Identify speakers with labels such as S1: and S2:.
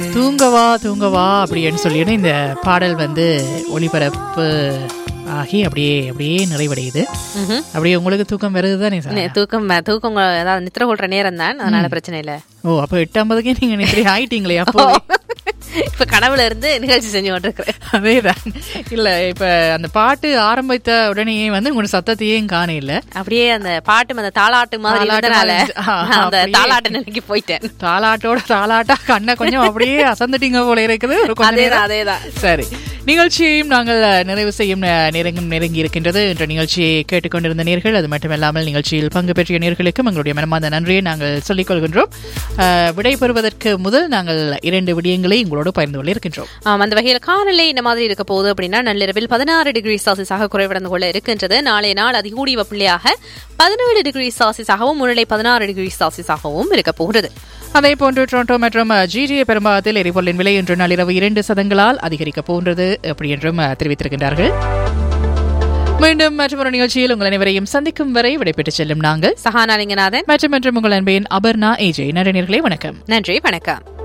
S1: தூங்கவா தூங்கவா அப்படின்னு சொல்லிட்டு இந்த பாடல் வந்து ஒளிபரப்பு ஆகி அப்படியே அப்படியே நிறைவடையுது
S2: ம்ஹும்.
S1: அப்படியே உங்களுக்கு தூக்கம் வருது தானே சார்
S2: நே- தூக்கம் தூக்கம் அதாவது நித்திர கொள்ற நேரம் தான் அதனால பிரச்சனை இல்ல
S1: ஓ அப்போ எட்டாம்பதுக்கே நீங்க நித்திரை ஆயிட்டீங்களே அப்போ
S2: இப்ப கனவுல இருந்து நிகழ்ச்சி செஞ்சு கொண்டிருக்கிறேன்
S1: அதேதான் இல்ல இப்ப அந்த பாட்டு ஆரம்பித்த உடனே வந்து உங்களோட சத்தத்தையும் காண இல்ல
S2: அப்படியே அந்த பாட்டு அந்த தாளாட்டு மாதிரி
S1: தாலாட்டு
S2: இருந்தனால
S1: மாதிரி இருந்துச்சு. ஆ,
S2: நான் அந்த
S1: அப்படியே.
S2: தாளாட்டு நிலைக்கு போயிட்டேன்
S1: தாலாட்டோட தாலாட்டா கண்ணை கொஞ்சம் அப்படியே அசந்துட்டீங்க போல இருக்குது ஒரு கொஞ்ச நேரம்.
S2: அதேதான் அதேதான்
S1: சரி நிகழ்ச்சியையும் நாங்கள் நிறைவு செய்யும் நே- நேரங்கும் நெருங்கி இருக்கின்றது என்ற நிகழ்ச்சியை கேட்டுக்கொண்டிருந்த நேர்கள் அது மட்டுமல்லாமல் நிகழ்ச்சியில் பங்கு பெற்றிய நேர்களுக்கும் எங்களுடைய மனமார்ந்த நன்றியை நாங்கள் சொல்லிக் கொள்கின்றோம் அஹ், விடை பெறுவதற்கு முதல் நாங்கள் இரண்டு விடயங்களை உங்களோடு பகிர்ந்து கொள்ள இருக்கின்றோம்
S2: ஆம், அந்த வகையில் காலநிலை இந்த மாதிரி இருக்க போகுது அப்படின்னா நள்ளிரவில் பதினாறு டிகிரி செல்சியஸாக குறைவடைந்து கொள்ள இருக்கின்றது நாளைய நாள் அதிகூடிய வெப்பநிலையாக பதினேழு டிகிரி செல்சியஸாகவும் முன்னிலை பதினாறு டிகிரி செல்சியஸாகவும் இருக்க போகிறது
S1: அதே போன்று டொரண்டோ மற்றும் ஜிடிஏ பெரும்பாகத்தில் எரிபொருளின் விலை இன்று நள்ளிரவு இரண்டு சதங்களால் அதிகரிக்கப் போன்றது அப்படி என்றும் அஹ், தெரிவித்திருக்கின்றார்கள் மீண்டும் மற்றொரு நிகழ்ச்சியில் உங்கள் அனைவரையும் சந்திக்கும் வரை விடைபெற்று செல்லும் நாங்கள்
S2: சஹானா லிங்கநாதன்
S1: மற்றும் மற்றும் உங்கள் அன்பின் அபர்ணா ஏஜே நன்றி நேயர்களே வணக்கம்
S2: நன்றி வணக்கம்